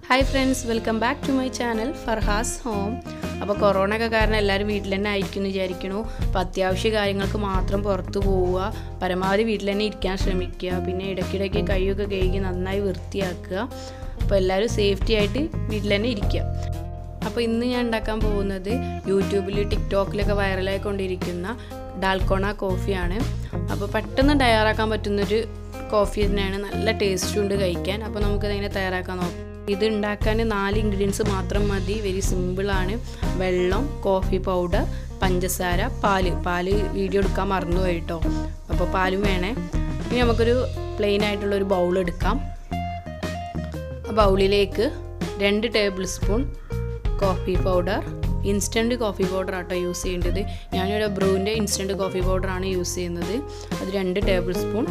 hi friends welcome back to my channel Farhas home അപ്പോൾ corona ഒക്കെ കാരണം എല്ലാവരും വീട്ടിൽ തന്നെ ആയിരിക്കും എന്ന് വിചാരിക്കണു അപ്പോൾ അത്യാവശ്യ കാര്യങ്ങൾക്ക് മാത്രം പുറത്ത് പോവുക പരമാവധി വീട്ടിൽ തന്നെ ഇരിക്കാൻ ശ്രമിക്കുക പിന്നെ ഇടയ്ക്കിടയ്ക്ക് കൈയൊക്കെ കഴുകി നന്നായി വൃത്തിയാക്കുക അപ്പോൾ എല്ലാവരും സേഫ്റ്റി ആയിട്ട് വീട്ടിൽ തന്നെ ഇരിക്കുക അപ്പോൾ ഇന്ന് ഞാൻ ഉണ്ടാക്കാൻ പോകുന്നത് യൂട്യൂബിൽ ടിക്ടോക്കിലൊക്കെ വൈറലായി കൊണ്ടിരിക്കുന്ന ഡാൽക്കോണ കോഫിയാണ് അപ്പോൾ പെട്ടെന്ന് തയ്യാറാക്കാൻ പറ്റുന്നൊരു കോഫി തന്നെയാണ് നല്ല ടേസ്റ്റും ഉണ്ട് കഴിക്കാൻ അപ്പോൾ നമുക്കതെങ്ങനെ തയ്യാറാക്കാൻ നോക്കാം ഇത് ഉണ്ടാക്കാൻ നാല് ഇൻഗ്രീഡിയൻസ് മാത്രം മതി വെരി സിമ്പിളാണ് വെള്ളം കോഫി പൗഡർ പഞ്ചസാര പാല് പാല് വീഡിയോ എടുക്കാൻ മറന്നുപോയി കേട്ടോ അപ്പോൾ പാലും വേണേ ഇനി നമുക്കൊരു പ്ലെയിൻ ആയിട്ടുള്ള ഒരു ബൗൾ എടുക്കാം ആ ബൗളിലേക്ക് രണ്ട് table spoon coffee powder instant coffee powder ആട്ടോ യൂസ് ചെയ്യേണ്ടത് ഞാനിവിടെ ബ്രൂവിൻ്റെ ഇൻസ്റ്റൻറ്റ് കോഫി പൗഡറാണ് യൂസ് ചെയ്യുന്നത് അത് രണ്ട് ടേബിൾ സ്പൂൺ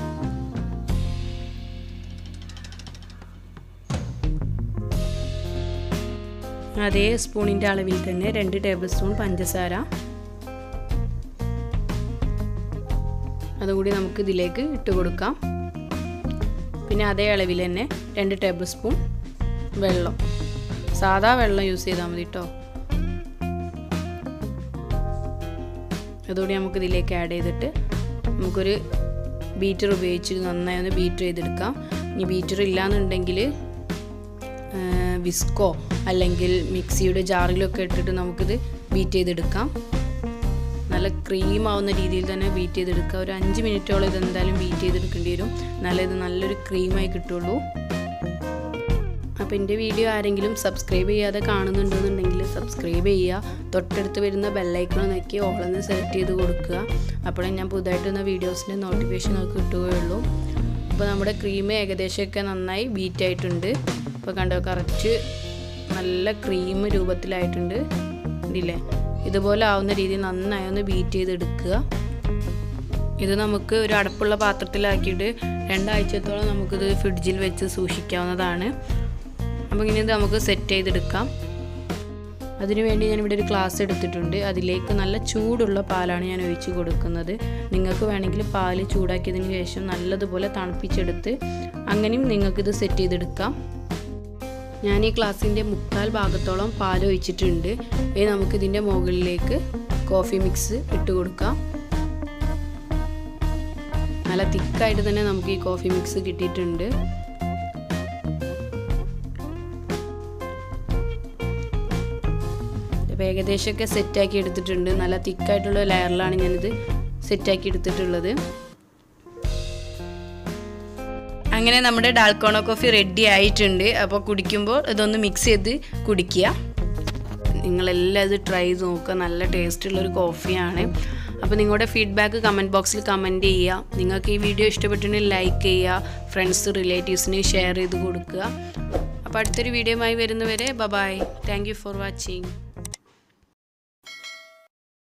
അതേ സ്പൂണിൻ്റെ അളവിൽ തന്നെ രണ്ട് ടേബിൾ സ്പൂൺ പഞ്ചസാര അതുകൂടി നമുക്ക് ഇതിലേക്ക് ഇട്ട് കൊടുക്കാം പിന്നെ അതേ അളവിൽ തന്നെ രണ്ട് ടേബിൾ സ്പൂൺ വെള്ളം സാധാ വെള്ളം യൂസ് ചെയ്താൽ മതി കേട്ടോ അതുകൂടി നമുക്ക് ഇതിലേക്ക് ആഡ് ചെയ്തിട്ട് നമുക്കൊരു ബീറ്റർ ഉപയോഗിച്ച് നന്നായി ഒന്ന് ബീറ്റർ ചെയ്തെടുക്കാം ഇനി ബീറ്റർ ഇല്ലാന്നുണ്ടെങ്കിൽ വിസ്കോ അല്ലെങ്കിൽ മിക്സിയുടെ ജാറിലൊക്കെ ഇട്ടിട്ട് നമുക്കിത് ബീറ്റ് ചെയ്തെടുക്കാം നല്ല ക്രീം ആവുന്ന രീതിയിൽ തന്നെ ബീറ്റ് ചെയ്തെടുക്കുക ഒരു അഞ്ച് മിനിറ്റോളം ഇത് എന്തായാലും ബീറ്റ് ചെയ്തെടുക്കേണ്ടി വരും എന്നാലേ ഇത് നല്ലൊരു ക്രീമായി കിട്ടുള്ളൂ അപ്പോൾ എൻ്റെ വീഡിയോ ആരെങ്കിലും സബ്സ്ക്രൈബ് ചെയ്യാതെ കാണുന്നുണ്ടെന്നുണ്ടെങ്കിൽ സബ്സ്ക്രൈബ് ചെയ്യുക തൊട്ടടുത്ത് വരുന്ന ബെല്ലൈക്കൺ നോക്കി ഓളൊന്ന് സെലക്ട് ചെയ്ത് കൊടുക്കുക അപ്പോഴേ ഞാൻ പുതുതായിട്ട് വന്ന വീഡിയോസിൻ്റെ നോട്ടിഫിക്കേഷൻ നമുക്ക് കിട്ടുകയുള്ളൂ അപ്പോൾ നമ്മുടെ ക്രീം ഏകദേശമൊക്കെ നന്നായി ബീറ്റ് ആയിട്ടുണ്ട് ഇപ്പോൾ കണ്ടോ കറക്റ്റ് നല്ല ക്രീം രൂപത്തിലായിട്ടുണ്ട് ഇല്ലേ ഇതുപോലെ ആവുന്ന രീതിയിൽ നന്നായി ഒന്ന് ബീറ്റ് ചെയ്തെടുക്കുക ഇത് നമുക്ക് ഒരു അടപ്പുള്ള പാത്രത്തിലാക്കിയിട്ട് രണ്ടാഴ്ചത്തോളം നമുക്കിത് ഫ്രിഡ്ജിൽ വെച്ച് സൂക്ഷിക്കാവുന്നതാണ് അപ്പോൾ ഇനി ഇത് നമുക്ക് സെറ്റ് ചെയ്തെടുക്കാം അതിനുവേണ്ടി ഞാനിവിടെ ഒരു ഗ്ലാസ് എടുത്തിട്ടുണ്ട് അതിലേക്ക് നല്ല ചൂടുള്ള പാലാണ് ഞാൻ ഒഴിച്ച് കൊടുക്കുന്നത് നിങ്ങൾക്ക് വേണമെങ്കിൽ പാല് ചൂടാക്കിയതിന് ശേഷം നല്ലതുപോലെ തണുപ്പിച്ചെടുത്ത് അങ്ങനെയും നിങ്ങൾക്കിത് സെറ്റ് ചെയ്തെടുക്കാം ഞാൻ ഈ ഗ്ലാസിൻ്റെ മുക്കാൽ ഭാഗത്തോളം പാൽ ഒഴിച്ചിട്ടുണ്ട് ഇനി നമുക്കിതിൻ്റെ മുകളിലേക്ക് കോഫി മിക്സ് ഇട്ട് കൊടുക്കാം നല്ല തിക്കായിട്ട് തന്നെ നമുക്ക് ഈ കോഫി മിക്സ് കിട്ടിയിട്ടുണ്ട് അപ്പോൾ ഏകദേശമൊക്കെ സെറ്റാക്കി എടുത്തിട്ടുണ്ട് നല്ല തിക്കായിട്ടുള്ള ലെയറിലാണ് ഞാനിത് സെറ്റാക്കി എടുത്തിട്ടുള്ളത് അങ്ങനെ നമ്മുടെ ഡാൽക്കോണോ കോഫി റെഡി ആയിട്ടുണ്ട് അപ്പോൾ കുടിക്കുമ്പോൾ ഇതൊന്ന് മിക്സ് ചെയ്ത് കുടിക്കുക നിങ്ങളെല്ലാം ഇത് ട്രൈ ചെയ്ത് നോക്കുക നല്ല ടേസ്റ്റുള്ളൊരു കോഫിയാണ് അപ്പോൾ നിങ്ങളുടെ ഫീഡ്ബാക്ക് കമൻറ്റ് ബോക്സിൽ കമൻറ്റ് ചെയ്യുക നിങ്ങൾക്ക് ഈ വീഡിയോ ഇഷ്ടപ്പെട്ടിട്ടുണ്ടെങ്കിൽ ലൈക്ക് ചെയ്യുക ഫ്രണ്ട്സ് റിലേറ്റീവ്സിന് ഷെയർ ചെയ്ത് കൊടുക്കുക അപ്പോൾ അടുത്തൊരു വീഡിയോയുമായി വരുന്നവരെ bye bye thank you for watching